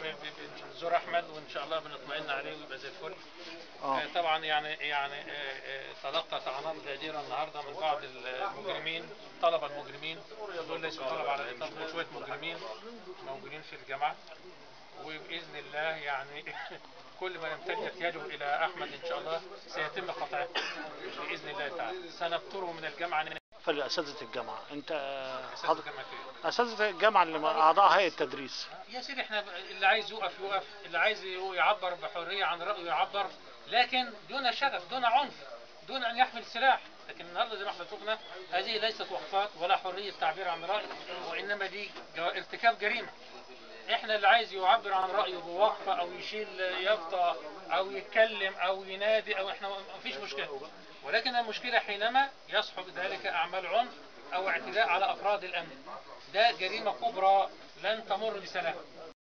بنزور احمد وان شاء الله بنطمئن عليه ويبقى زي الفل اه آه، طبعا يعني يعني آه، آه، تلقى طعنات غادرة النهارده من بعض المجرمين طلبة المجرمين دول ليسوا طلبة على الاطلاق شوية مجرمين موجودين في الجامعة وباذن الله يعني كل ما امتدت يده الى احمد ان شاء الله سيتم قطعه باذن الله تعالى سنبتره من الجامعه فلأساتذة الجامعة انت أساتذة حضر... الجامعة فين؟ أساتذة الجامعة اللي مع أعضاء هيئة التدريس يا سيدي احنا ب- اللي عايز يوقف يوقف اللي عايز يعبر بحرية عن رأيه يعبر لكن دون شغف دون عنف دون أن يحمل سلاح لكن النهارده زي ما احنا شفنا هذه ليست وقفات ولا حرية تعبير عن رأي وإنما دي جو- ارتكاب جريمة احنا اللي عايز يعبر عن رأيه بوقفة أو يشيل يافطة أو يتكلم أو ينادي أو احنا ما فيش مشكلة ولكن المشكلة حينما يصحب ذلك أعمال عنف أو اعتداء على أفراد الأمن ده جريمة كبرى لن تمر بسلام